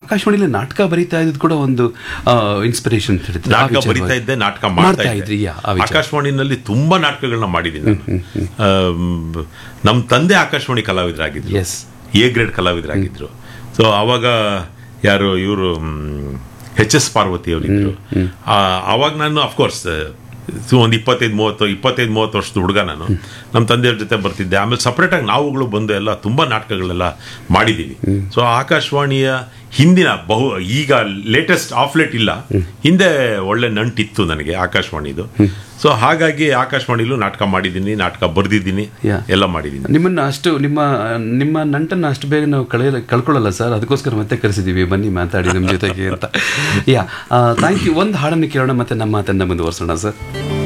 ಆಕಾಶವಾಣಿಲಿ ನಾಟಕ ಬರೀತಾ ಇದ್ದು ಕೂಡ ಒಂದು ಇನ್ಸ್ಪಿರೇಷನ್ ಅಂತ ಹೇಳ್ತೀವಿ. ಆ ನಾಟಕ ವಿಚಾರವಾಗಿ. ಬರಿತಾ ಇದ್ದೆ ನಾಟಕ ಮಾಡ್ತಾ ಮಾಡ್ತಾ ಇದ್ದೆ ಇದ್ರಿ ಯಾ, ಆ ವಿಚಾರ. ಆಕಾಶವಾಣಿನಲ್ಲಿ ತುಂಬಾ ನಾಟಕಗಳನ್ನ ಮಾಡಿದ್ದೀನಿ ನಾನು. ಆಮ್, ನಮ್ಮ ತಂದೆ ಆಕಾಶವಾಣಿ ಕಲಾವಿದರಾಗಿದ್ರು Yes. ಎ ಗ್ರೇಡ್ ಕಲಾವಿದರಾಗಿದ್ರು ಸೊ ಅವಾಗ ಯಾರು ಇವರು ಎಚ್ ಎಸ್ ಪಾರ್ವತಿ ಅವರಿದ್ರು ಅವಾಗ ನಾನು ಅಫ್ಕೋರ್ಸ್ ಒಂದು ಇಪ್ಪತ್ತೈದು ಮೂವತ್ತು ಇಪ್ಪತ್ತೈದು ಮೂವತ್ತು ವರ್ಷದ ಹುಡುಗ ನಾನು ನಮ್ಮ ತಂದೆಯವ್ರ ಜೊತೆ ಬರ್ತಿದ್ದೆ ಆಮೇಲೆ ಸಪ್ರೇಟಾಗಿ ನಾವುಗಳು ಬಂದು ಎಲ್ಲ ತುಂಬ ನಾಟಕಗಳೆಲ್ಲ ಮಾಡಿದ್ದೀವಿ ಸೊ ಆಕಾಶವಾಣಿಯ ಹಿಂದಿನ ಬಹು ಈಗ ಲೇಟೆಸ್ಟ್ ಆಫ್ಲೆಟ್ ಇಲ್ಲ ಹಿಂದೆ ಒಳ್ಳೆ ನಂಟಿತ್ತು ನನಗೆ ಆಕಾಶವಾಣಿದು ಸೊ ಹಾಗಾಗಿ ಆಕಾಶವಾಣಿಲೂ ನಾಟಕ ಮಾಡಿದ್ದೀನಿ ನಾಟಕ ಬರೆದಿದ್ದೀನಿ Yeah. ಎಲ್ಲ ಮಾಡಿದ್ದೀನಿ ನಿಮ್ಮನ್ನ ಅಷ್ಟು ನಿಮ್ಮ ನಿಮ್ಮ ನಂಟನ್ನು ಅಷ್ಟು ಬೇಗ ನಾವು ಕಳೆಯಲ್ಲ ಕಳ್ಕೊಳ್ಳಲ್ಲ ಸರ್ ಅದಕ್ಕೋಸ್ಕರ ಮತ್ತೆ ಕರೆಸಿದ್ದೀವಿ ಬನ್ನಿ ಮಾತಾಡಿ ನಮ್ಮ ಜೊತೆಗೆ ಅಂತ ಯಾ ಥ್ಯಾಂಕ್ ಯು ಒಂದು ಹಾಡನ್ನು ಕೇಳೋಣ ಮತ್ತೆ ನಮ್ಮ ಮಾತನ್ನ ಮುಂದುವರ್ಸೋಣ ಸರ್